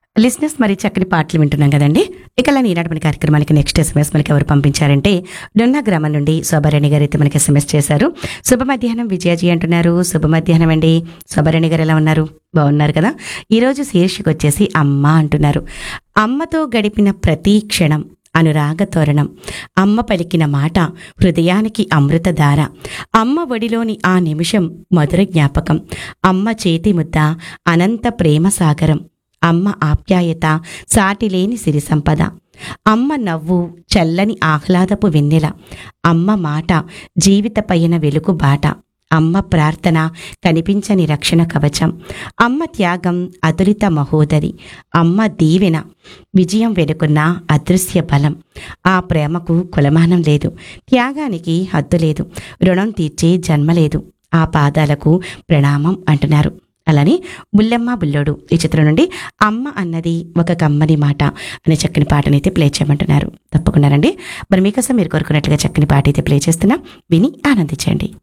లిస్నెస్ మరి చక్కని పాటలు వింటున్నాం కదండి ఇక అలా ఈనాటి మన కార్యక్రమానికి నెక్స్ట్ ఎస్ఎంఎస్ మనకి ఎవరు పంపించారంటే డొన్నా గ్రామం నుండి శోభారాణి గారు అయితే మనకి ఎస్ఎంఎస్ చేశారు శుభ మధ్యాహ్నం విజయాజీ అంటున్నారు శుభ మధ్యాహ్నం అండి శోభారాణి గారు ఎలా ఉన్నారు బాగున్నారు కదా ఈరోజు శీర్షిక వచ్చేసి అమ్మ అంటున్నారు అమ్మతో గడిపిన ప్రతి క్షణం అనురాగ తోరణం అమ్మ పలికిన మాట హృదయానికి అమృతధార అమ్మ ఒడిలోని ఆ నిమిషం మధుర జ్ఞాపకం అమ్మ చేతి ముద్ద అనంత ప్రేమ సాగరం అమ్మ ఆప్యాయత సాటిలేని సిరి సంపద అమ్మ నవ్వు చల్లని ఆహ్లాదపు వెన్నెల అమ్మ మాట జీవిత పైన వెలుగు బాట అమ్మ ప్రార్థన కనిపించని రక్షణ కవచం అమ్మ త్యాగం అతులిత మహోదరి అమ్మ దీవెన విజయం వెనుకున్న అదృశ్య బలం ఆ ప్రేమకు కులమానం లేదు త్యాగానికి హద్దు లేదు రుణం తీర్చే జన్మ లేదు ఆ పాదాలకు ప్రణామం అంటున్నారు అలానే బుల్లెమ్మ బుల్లోడు ఈ చిత్రం నుండి అమ్మ అన్నది ఒక కమ్మని మాట అనే చక్కని పాటనైతే ప్లే చేయమంటున్నారు తప్పకుండా రండి మరి మీకోసం మీరు కోరుకున్నట్లుగా చక్కని పాట అయితే ప్లే చేస్తున్నా విని ఆనందించండి